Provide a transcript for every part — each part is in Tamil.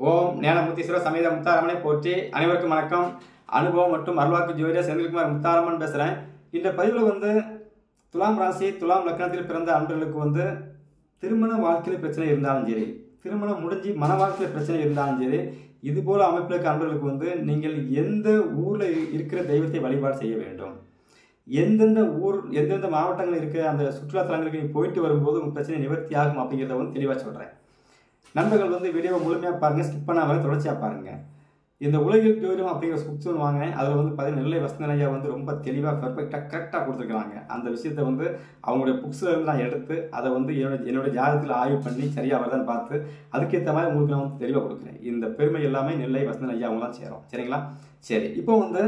ஓம் ஞானமுத்தீஸ்வர சமேத முத்தாரமனை போற்றி அனைவருக்கும் வணக்கம் அனுபவம் மற்றும் அருள்வாக்கு ஜோதிடர் செந்தில்குமார் முத்தாரமன் பேசுகிறேன் இந்த பதிவில் வந்து துலாம் ராசி துலாம் லக்னத்தில் பிறந்த அன்பர்களுக்கு வந்து திருமண வாழ்க்கையில் பிரச்சனை இருந்தாலும் சரி திருமணம் முடிஞ்சு மன வாழ்க்கையில் பிரச்சனை இருந்தாலும் சரி இது போல அமைப்பில் இருக்க அன்பர்களுக்கு வந்து நீங்கள் எந்த ஊரில் இருக்கிற தெய்வத்தை வழிபாடு செய்ய வேண்டும் எந்தெந்த ஊர் எந்தெந்த மாவட்டங்கள் இருக்க அந்த சுற்றுலா தலங்களுக்கு நீ போயிட்டு வரும்போது உங்கள் பிரச்சனை நிவர்த்தி ஆகும் அப்படிங்கிறத வந்து தெளிவாக சொல்கிறேன் நண்பர்கள் வந்து வீடியோவை முழுமையாக பாருங்கள் ஸ்கிப் பண்ணாமல் தொடர்ச்சியாக பாருங்கள் இந்த உலகில் ஜோதிடம் அப்படிங்கிற புக்ஸ் ஒன்று வாங்கினேன் அதில் வந்து பார்த்தீங்கன்னா நெல்லை வசந்தனையா வந்து ரொம்ப தெளிவாக பெர்ஃபெக்டாக கரெக்டாக கொடுத்துருக்காங்க அந்த விஷயத்தை வந்து அவங்களுடைய புக்ஸில் இருந்து நான் எடுத்து அதை வந்து என்னோட என்னோட ஜாதகத்தில் ஆய்வு பண்ணி சரியாக வருதான்னு பார்த்து அதுக்கேற்ற மாதிரி உங்களுக்கு நான் வந்து தெளிவாக கொடுக்குறேன் இந்த பெருமை எல்லாமே நெல்லை வசந்தன் ஐயா அவங்க தான் சேரும் சரிங்களா சரி இப்போ வந்து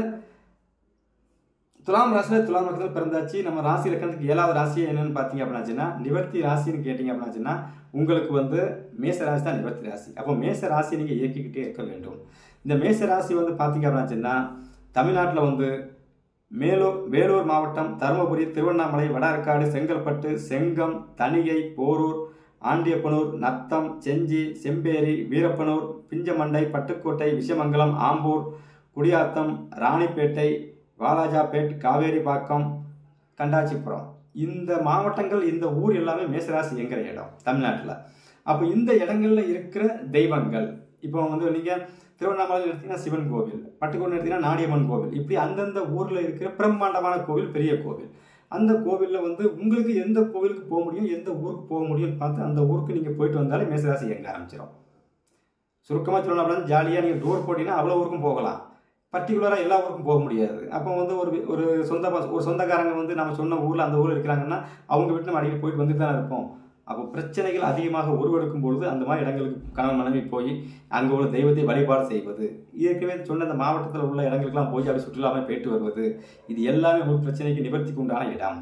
துலாம் ராசியில் துலாம் லக்கணத்தில் பிறந்தாச்சு நம்ம ராசி லக்கணத்துக்கு ஏழாவது ராசி என்னன்னு பார்த்தீங்க அப்படின்னாச்சுன்னா நிவர்த்தி ராசின்னு கேட்டிங்க அப்படின்னாச்சுன்னா உங்களுக்கு வந்து மேச ராசி தான் நிவர்த்தி ராசி அப்போ மேச ராசி நீங்கள் இயக்கிக்கிட்டே இருக்க வேண்டும் இந்த மேச ராசி வந்து பார்த்தீங்க அப்படின்னாச்சுன்னா தமிழ்நாட்டில் வந்து மேலூர் வேலூர் மாவட்டம் தருமபுரி திருவண்ணாமலை வடார்காடு செங்கல்பட்டு செங்கம் தணிகை போரூர் ஆண்டியப்பனூர் நத்தம் செஞ்சி செம்பேரி வீரப்பனூர் பிஞ்சமண்டை பட்டுக்கோட்டை விஷமங்கலம் ஆம்பூர் குடியாத்தம் ராணிப்பேட்டை வாலாஜாபேட் காவேரிப்பாக்கம் கண்டாச்சிபுரம் இந்த மாவட்டங்கள் இந்த ஊர் எல்லாமே மேசராசி என்கிற இடம் தமிழ்நாட்டில் அப்போ இந்த இடங்கள்ல இருக்கிற தெய்வங்கள் இப்போ வந்து நீங்கள் திருவண்ணாமலையில் எடுத்தீங்கன்னா சிவன் கோவில் பட்டுக்கோட்டை எடுத்தீங்கன்னா நாடியம்மன் கோவில் இப்படி அந்தந்த ஊரில் இருக்கிற பிரம்மாண்டமான கோவில் பெரிய கோவில் அந்த கோவிலில் வந்து உங்களுக்கு எந்த கோவிலுக்கு போக முடியும் எந்த ஊருக்கு போக முடியும்னு பார்த்து அந்த ஊருக்கு நீங்கள் போயிட்டு வந்தாலே மேசராசி எங்க ஆரம்பிச்சிடும் சுருக்கமாக சொல்லணும் அப்படின்னா ஜாலியாக நீங்கள் டூர் போட்டிங்கன்னா அவ்வளோ ஊருக்கும் போகலாம் பர்டிகுலராக எல்லா ஊருக்கும் போக முடியாது அப்போ வந்து ஒரு ஒரு சொந்த பஸ் ஒரு சொந்தக்காரங்க வந்து நம்ம சொன்ன ஊரில் அந்த ஊரில் இருக்கிறாங்கன்னா அவங்க வீட்டில் நம்ம அடிக்கடி போயிட்டு வந்துட்டு தான் இருப்போம் அப்போ பிரச்சனைகள் அதிகமாக உருவெடுக்கும் பொழுது அந்த மாதிரி இடங்களுக்கு கணவன் மனைவி போய் அங்கே உள்ள தெய்வத்தை வழிபாடு செய்வது ஏற்கனவே சொன்ன அந்த மாவட்டத்தில் உள்ள இடங்களுக்கெல்லாம் போய் அப்படி சுற்றுலாமே போயிட்டு வருவது இது எல்லாமே ஒரு பிரச்சனைக்கு நிவர்த்திக்கு உண்டான இடம்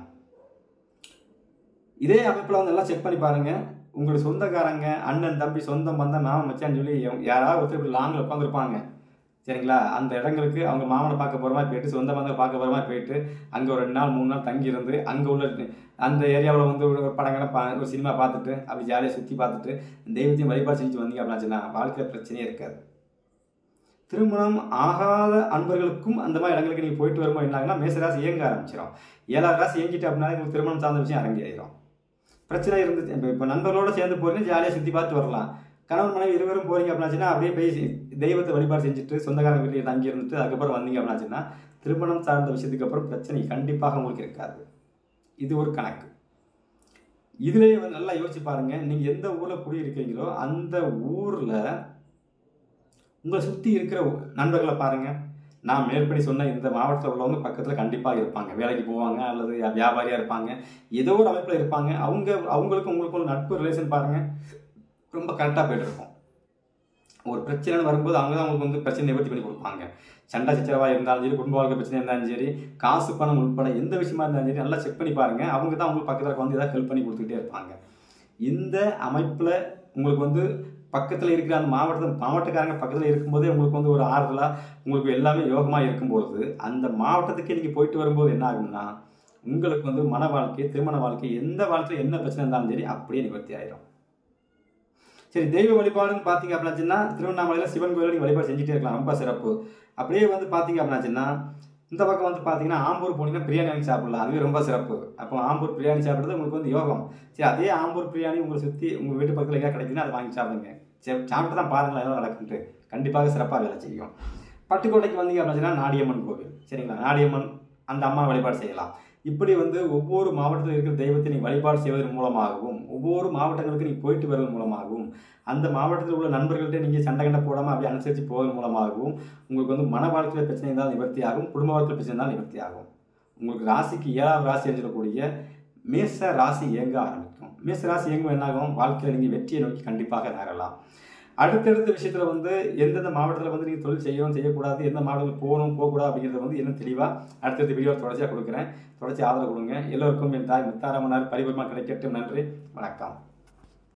இதே அமைப்பில் வந்து எல்லாம் செக் பண்ணி பாருங்க உங்களுடைய சொந்தக்காரங்க அண்ணன் தம்பி சொந்தம் பந்தம் மாமன் மச்சான்னு சொல்லி யாராவது ஒருத்தர் இப்படி லாங்கில் உட்காந்துருப்பாங்க சரிங்களா அந்த இடங்களுக்கு அவங்க மாமனை பார்க்க போகிற மாதிரி போயிட்டு சொந்த பந்தம் பார்க்க போகிற மாதிரி போயிட்டு அங்கே ஒரு ரெண்டு நாள் மூணு நாள் தங்கி இருந்து அங்கே உள்ள அந்த ஏரியாவில் வந்து ஒரு படங்களை பா ஒரு சினிமா பார்த்துட்டு அப்படி ஜாலியாக சுற்றி பார்த்துட்டு தெய்வத்தையும் வழிபாடு செஞ்சு வந்தீங்க அப்படின்னாச்சுன்னா வாழ்க்கையில் பிரச்சனையே இருக்காது திருமணம் ஆகாத அன்பர்களுக்கும் அந்த மாதிரி இடங்களுக்கு நீங்கள் போயிட்டு வரும்போது என்னாங்கன்னா மேசராசி இயங்க ஆரம்பிச்சிடும் ஏழாவது ராசி இயங்கிட்டு அப்படின்னா உங்களுக்கு திருமணம் சார்ந்த விஷயம் அரங்கேறிடும் பிரச்சனை இருந்துச்சு இப்போ இப்போ நண்பர்களோட சேர்ந்து போறீங்க ஜாலியாக சுற்றி பார்த்து வரலாம் கணவன் மனைவி இருவரும் போறீங்க அப்படின்னாச்சுன்னா அப்படியே போய் தெய்வத்தை வழிபாடு செஞ்சுட்டு சொந்தக்காரங்க வீட்டில் தங்கி இருந்துட்டு அதுக்கப்புறம் வந்தீங்க அப்படின்னாச்சுன்னா திருமணம் சார்ந்த விஷயத்துக்கு அப்புறம் பிரச்சனை கண்டிப்பாக உங்களுக்கு இருக்காது இது ஒரு கணக்கு இதுலேயே வந்து நல்லா யோசிச்சு பாருங்க நீங்கள் எந்த ஊரில் குடியிருக்கீங்களோ அந்த ஊரில் உங்களை சுற்றி இருக்கிற நண்பர்களை பாருங்க நான் மேற்படி சொன்ன இந்த மாவட்டத்தில் உள்ளவங்க பக்கத்தில் கண்டிப்பாக இருப்பாங்க வேலைக்கு போவாங்க அல்லது வியாபாரியாக இருப்பாங்க ஏதோ ஒரு அமைப்பில் இருப்பாங்க அவங்க அவங்களுக்கும் உங்களுக்கும் நட்பு ரிலேஷன் பாருங்கள் ரொம்ப கரெக்டாக போயிட்டு இருக்கும் ஒரு பிரச்சனைன்னு வரும்போது அவங்க தான் உங்களுக்கு வந்து பிரச்சனை நிவர்த்தி பண்ணி கொடுப்பாங்க சண்டை சச்சரவாக இருந்தாலும் சரி குடும்ப வாழ்க்கை பிரச்சனை இருந்தாலும் சரி காசு பணம் உட்பட எந்த விஷயமா இருந்தாலும் சரி நல்லா செக் பண்ணி பாருங்க அவங்க தான் உங்களுக்கு பக்கத்தில் வந்து ஏதாவது ஹெல்ப் பண்ணி கொடுத்துக்கிட்டே இருப்பாங்க இந்த அமைப்பில் உங்களுக்கு வந்து பக்கத்தில் இருக்கிற அந்த மாவட்டத்தில் மாவட்டக்காரங்க பக்கத்தில் இருக்கும்போதே உங்களுக்கு வந்து ஒரு ஆறுதலாக உங்களுக்கு எல்லாமே யோகமாக இருக்கும்பொழுது அந்த மாவட்டத்துக்கே நீங்கள் போயிட்டு வரும்போது என்ன ஆகும்னா உங்களுக்கு வந்து மன வாழ்க்கை திருமண வாழ்க்கை எந்த வாழ்க்கையில் என்ன பிரச்சனை இருந்தாலும் சரி அப்படியே நிவர்த்தி ஆயிடும் சரி தெய்வ வழிபாடுன்னு பார்த்தீங்க அப்படின்னாச்சுன்னா திருவண்ணாமலையில் சிவன் கோயிலில் நீங்கள் வழிபாடு செஞ்சுட்டே இருக்கலாம் ரொம்ப சிறப்பு அப்படியே வந்து பார்த்தீங்க அப்படின்னாச்சுன்னா இந்த பக்கம் வந்து பார்த்தீங்கன்னா ஆம்பூர் போனீங்கன்னா பிரியாணி வாங்கி சாப்பிடலாம் அதுவே ரொம்ப சிறப்பு அப்போ ஆம்பூர் பிரியாணி சாப்பிட்றது உங்களுக்கு வந்து யோகம் சரி அதே ஆம்பூர் பிரியாணி உங்களை சுற்றி உங்கள் வீட்டு பக்கத்தில் எங்கே கிடைக்குன்னா அதை வாங்கி சாப்பிடுங்க சரி சாப்பிட்டு தான் பாருங்களேன் எல்லாம் நடக்குன்ட்டு கண்டிப்பாக சிறப்பாக வேலை செய்யும் பட்டுக்கோட்டைக்கு வந்தீங்க அப்படின்னா நாடியம்மன் கோவில் சரிங்களா நாடியம்மன் அந்த அம்மா வழிபாடு செய்யலாம் இப்படி வந்து ஒவ்வொரு மாவட்டத்தில் இருக்கிற தெய்வத்தை நீ வழிபாடு செய்வதன் மூலமாகவும் ஒவ்வொரு மாவட்டங்களுக்கு நீ போயிட்டு வருவதன் மூலமாகவும் அந்த மாவட்டத்தில் உள்ள நண்பர்கள்ட்ட நீங்கள் சண்டை கண்டை போடாமல் அப்படி அனுசரித்து போவதன் மூலமாகவும் உங்களுக்கு வந்து மன வாழ்க்கையில் பிரச்சனை இருந்தால் நிவர்த்தி ஆகும் குடும்ப வாழ்க்கையில் பிரச்சனை இருந்தால் நிவர்த்தி ஆகும் உங்களுக்கு ராசிக்கு ஏழாவது ராசி சொல்லக்கூடிய மேச ராசி இயங்க ஆரம்பிக்கும் மேச ராசி இயங்கும் என்னாகும் வாழ்க்கையில் நீங்கள் வெற்றியை நோக்கி கண்டிப்பாக நகரலாம் அடுத்தடுத்த விஷயத்தில் வந்து எந்தெந்த மாவட்டத்தில் வந்து நீங்கள் தொழில் செய்யணும் செய்யக்கூடாது எந்த மாவட்டத்தில் போகணும் போகக்கூடாது அப்படிங்கிறத வந்து என்ன தெளிவாக அடுத்தடுத்த வீடியோ தொடர்ச்சியாக கொடுக்குறேன் தொடர்ச்சி ஆதரவு கொடுங்க எல்லோருக்கும் என் தாய் முத்தாரமனார் பரிபூர்மா கிடைக்கட்டும் நன்றி வணக்கம்